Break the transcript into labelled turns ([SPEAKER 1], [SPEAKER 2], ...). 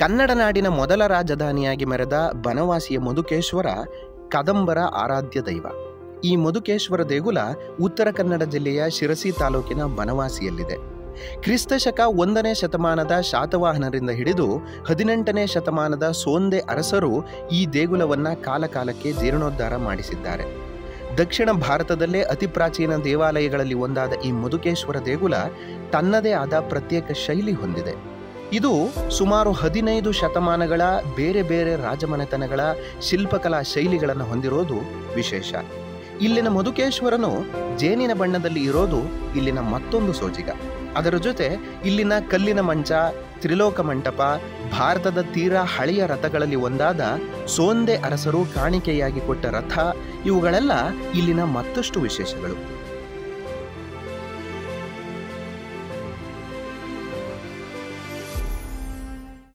[SPEAKER 1] ಕನ್ನಡ ನಾಡಿನ ಮೊದಲ ರಾಜಧಾನಿಯಾಗಿ ಮೆರೆದ ಬನವಾಸಿಯ ಮಧುಕೇಶ್ವರ ಕದಂಬರ ಆರಾಧ್ಯ ದೈವ ಈ ಮಧುಕೇಶ್ವರ ದೇಗುಲ ಉತ್ತರ ಕನ್ನಡ ಜಿಲ್ಲೆಯ ಶಿರಸಿ ತಾಲೂಕಿನ ಬನವಾಸಿಯಲ್ಲಿದೆ ಕ್ರಿಸ್ತಶಕ ಒಂದನೇ ಶತಮಾನದ ಶಾತವಾಹನರಿಂದ ಹಿಡಿದು ಹದಿನೆಂಟನೇ ಶತಮಾನದ ಸೋಂದೆ ಅರಸರು ಈ ದೇಗುಲವನ್ನ ಕಾಲಕಾಲಕ್ಕೆ ಜೀರ್ಣೋದ್ಧಾರ ಮಾಡಿಸಿದ್ದಾರೆ ದಕ್ಷಿಣ ಭಾರತದಲ್ಲೇ ಅತಿ ಪ್ರಾಚೀನ ದೇವಾಲಯಗಳಲ್ಲಿ ಒಂದಾದ ಈ ಮಧುಕೇಶ್ವರ ದೇಗುಲ ತನ್ನದೇ ಆದ ಪ್ರತ್ಯೇಕ ಶೈಲಿ ಹೊಂದಿದೆ ಇದು ಸುಮಾರು ಹದಿನೈದು ಶತಮಾನಗಳ ಬೇರೆ ಬೇರೆ ರಾಜಮನೆತನಗಳ ಶಿಲ್ಪಕಲಾ ಶೈಲಿಗಳನ್ನು ಹೊಂದಿರೋದು ವಿಶೇಷ ಇಲ್ಲಿನ ಮಧುಕೇಶ್ವರನು ಜೇನಿನ ಬಣ್ಣದಲ್ಲಿ ಇರೋದು ಇಲ್ಲಿನ ಮತ್ತೊಂದು ಸೋಜಿಗ ಅದರ ಜೊತೆ ಇಲ್ಲಿನ ಕಲ್ಲಿನ ಮಂಚ ತ್ರಿಲೋಕ ಮಂಟಪ ಭಾರತದ ತೀರಾ ಹಳೆಯ ರಥಗಳಲ್ಲಿ ಒಂದಾದ ಸೋಂದೆ ಅರಸರು ಕಾಣಿಕೆಯಾಗಿ ಕೊಟ್ಟ ರಥ ಇವುಗಳೆಲ್ಲ ಇಲ್ಲಿನ ಮತ್ತಷ್ಟು ವಿಶೇಷಗಳು